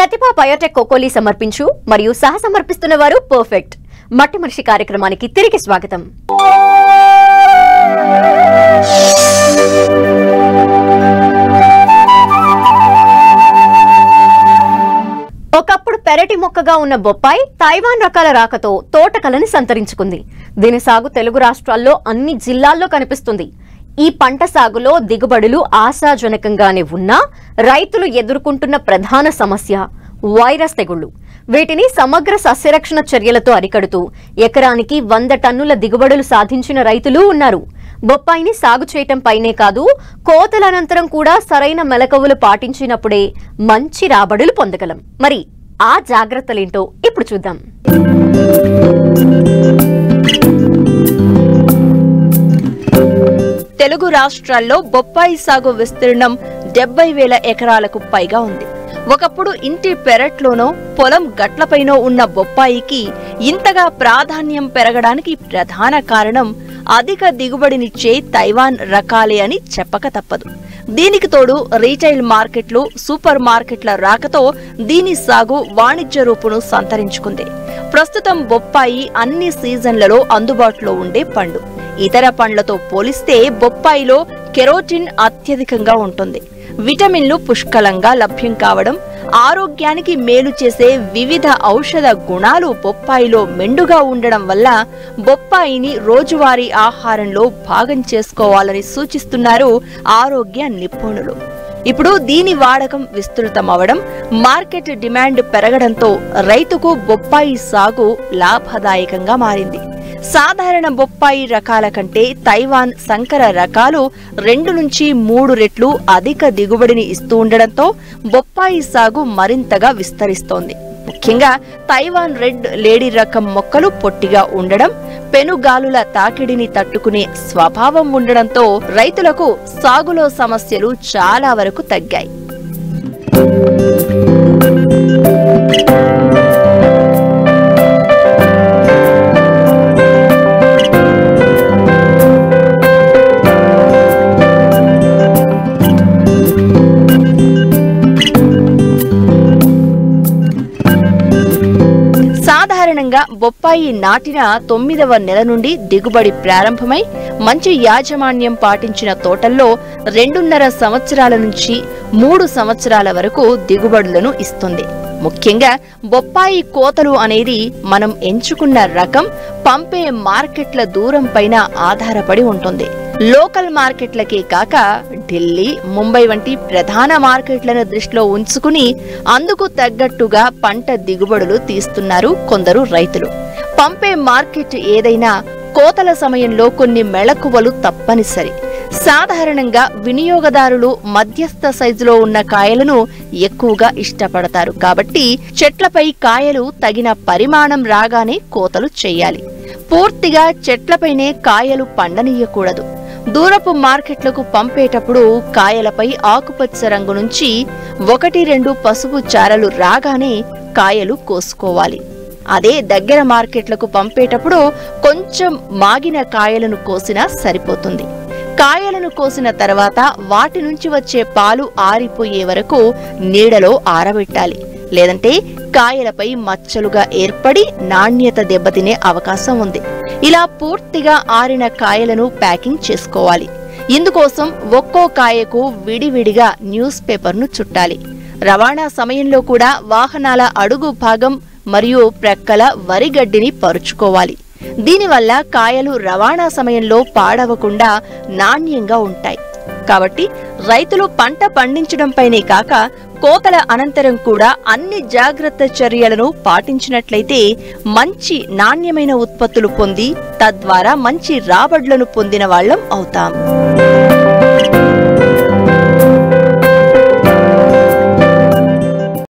ప్రతిభ Biotech కోకోలి సమర్పించు మరియు సహ సమర్పిస్తున్న వారు పర్ఫెక్ట్ మట్టి మనిషి కార్యక్రమానికి తిరిగి స్వాగతం ఒకప్పుడు పెరటి మొక్కగా ఉన్న బొప్పాయి తైవాన్ రకాల రాకతో తోటకలని సంతరించుకుంది దీని సాగు తెలుగు రాష్ట్రాల్లో అన్ని జిల్లాల్లో కనిపిస్తుంది ఈ పంట సాగులో దిగుబడులు ఆశాజనకంగానే ఉన్నా రైతులు ఎదుర్కొంటున్న ప్రధాన సమస్య వైరస్ తెగుళ్లు వీటిని సమగ్ర సస్యరక్షణ చర్యలతో అరికడుతూ ఎకరానికి వంద టన్నుల దిగుబడులు సాధించిన రైతులు ఉన్నారు బొప్పాయిని సాగు చేయటం పైనే కాదు కోతల అనంతరం కూడా సరైన మెలకువలు పాటించినప్పుడే మంచి రాబడులు పొందగలం మరి ఆ జాగ్రత్తలేంటో ఇప్పుడు చూద్దాం తెలుగు రాష్ట్రాల్లో బొప్పాయి సాగు విస్తీర్ణం డెబ్బై వేల ఎకరాలకు పైగా ఉంది ఒకప్పుడు ఇంటి పెరట్లోనో పొలం గట్లపైనో ఉన్న బొప్పాయికి ఇంతగా ప్రాధాన్యం పెరగడానికి ప్రధాన కారణం అధిక దిగుబడినిచ్చే తైవాన్ రకాలే అని చెప్పక తప్పదు దీనికి తోడు రీటైల్ మార్కెట్లు సూపర్ మార్కెట్ల రాకతో దీని సాగు వాణిజ్య రూపును సంతరించుకుంది ప్రస్తుతం బొప్పాయి అన్ని సీజన్లలో అందుబాటులో ఉండే పండు ఇతర పండ్లతో పోలిస్తే బొప్పాయిలో కెరోటిన్ అత్యధికంగా ఉంటుంది విటమిన్లు పుష్కలంగా లభ్యం కావడం ఆరోగ్యానికి మేలు చేసే వివిధ ఔషధ గుణాలు బొప్పాయిలో మెండుగా ఉండడం వల్ల బొప్పాయిని రోజువారీ ఆహారంలో భాగం చేసుకోవాలని సూచిస్తున్నారు ఆరోగ్య నిపుణులు ఇప్పుడు దీని వాడకం విస్తృతమవడం మార్కెట్ డిమాండ్ పెరగడంతో రైతుకు బొప్పాయి సాగు లాభదాయకంగా మారింది సాధారణ బొప్పాయి రకాల కంటే తైవాన్ సంకర రకాలు రెండు నుంచి మూడు రెట్లు అధిక దిగుబడిని ఇస్తూ ఉండడంతో బొప్పాయి సాగు మరింతగా విస్తరిస్తోంది ముఖ్యంగా తైవాన్ రెడ్ లేడీ రకం మొక్కలు పొట్టిగా ఉండడం పెనుగాలుల తాకిడిని తట్టుకునే స్వభావం ఉండడంతో రైతులకు సాగులో సమస్యలు చాలా వరకు తగ్గాయి సాధారణంగా బొప్పాయి నాటిన తొమ్మిదవ నెల నుండి దిగుబడి ప్రారంభమై మంచి యాజమాన్యం పాటించిన తోటల్లో రెండున్నర సంవత్సరాల నుంచి మూడు సంవత్సరాల వరకు దిగుబడులను ఇస్తుంది ముఖ్యంగా బొప్పాయి కోతలు అనేది మనం ఎంచుకున్న రకం పంపే మార్కెట్ల దూరం పైన ఆధారపడి ఉంటుంది లోకల్ మార్కెట్లకే కాక ఢిల్లీ ముంబై వంటి ప్రధాన మార్కెట్లను దృష్టిలో ఉంచుకుని అందుకు తగ్గట్టుగా పంట దిగుబడులు తీస్తున్నారు కొందరు రైతులు పంపే మార్కెట్ ఏదైనా కోతల సమయంలో కొన్ని మెళకువలు తప్పనిసరి సాధారణంగా వినియోగదారులు మధ్యస్థ సైజులో ఉన్న కాయలను ఎక్కువగా ఇష్టపడతారు కాబట్టి చెట్లపై కాయలు తగిన పరిమాణం రాగానే కోతలు చేయాలి పూర్తిగా చెట్లపైనే కాయలు పండనీయకూడదు దూరపు మార్కెట్లకు పంపేటప్పుడు కాయలపై ఆకుపచ్చ రంగు నుంచి ఒకటి రెండు పసుపు చారలు రాగానే కాయలు కోసుకోవాలి అదే దగ్గర మార్కెట్లకు పంపేటప్పుడు కొంచెం మాగిన కాయలను కోసినా సరిపోతుంది కాయలను కోసిన తర్వాత వాటి నుంచి వచ్చే పాలు ఆరిపోయే వరకు నీడలో ఆరబెట్టాలి లేదంటే కాయలపై మచ్చలుగా ఏర్పడి నాణ్యత దెబ్బతినే అవకాశం ఉంది ఇలా పూర్తిగా ఆరిన కాయలను ప్యాకింగ్ చేసుకోవాలి ఇందుకోసం ఒక్కో కాయకు విడివిడిగా న్యూస్ పేపర్ను చుట్టాలి రవాణా సమయంలో కూడా వాహనాల అడుగు భాగం మరియు ప్రక్కల వరిగడ్డిని పరుచుకోవాలి దీనివల్ల కాయలు రవాణా సమయంలో పాడవకుండా నాణ్యంగా ఉంటాయి కాబట్టి రైతులు పంట పండించడంపైనే కాక కోతల అనంతరం కూడా అన్ని జాగ్రత్త చర్యలను పాటించినట్లయితే మంచి నాణ్యమైన ఉత్పత్తులు పొంది తద్వారా మంచి రాబడులను పొందిన వాళ్ళం అవుతాం